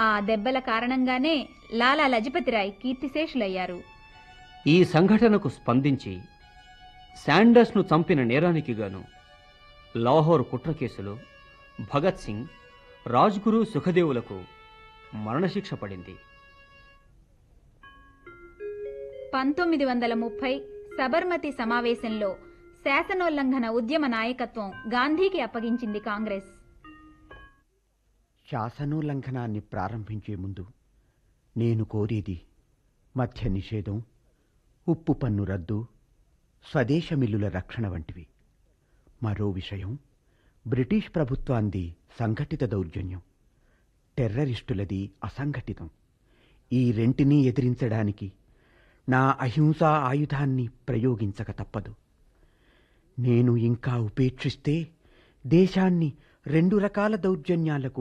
ఆ దెబ్బల కారణంగానే లాలా లజపతిరాయ్ కీర్తిశేషులయ్యారు ఈ సంఘటనకు స్పందించి శాండర్స్ను చంపిన నేరానికి గాను లాహోర్ కుట్ర కేసులో భగత్ సింగ్ రాజ్గురు సుఖదేవులకు మరణశిక్ష పడింది పంతొమ్మిది వందల ముప్పై సబర్మతి సమావేశంలో శాసనోల్లంఘన ఉద్యమ నాయకత్వం గాంధీకి అప్పగించింది కాంగ్రెస్ శాసనోల్లంఘనాన్ని ప్రారంభించే ముందు నేను కోరేది మద్య నిషేధం ఉప్పు పన్ను రద్దు స్వదేశ మిల్లుల రక్షణ వంటివి మరో విషయం బ్రిటిష్ ప్రభుత్వాంది సంఘటిత దౌర్జన్యం టెర్రరిస్టులది అసంఘటితం ఈ రెంటినీ ఎదిరించడానికి నా అహింసా ఆయుధాన్ని ప్రయోగించక తప్పదు నేను ఇంకా ఉపేక్షిస్తే దేశాన్ని రెండు రకాల దౌర్జన్యాలకు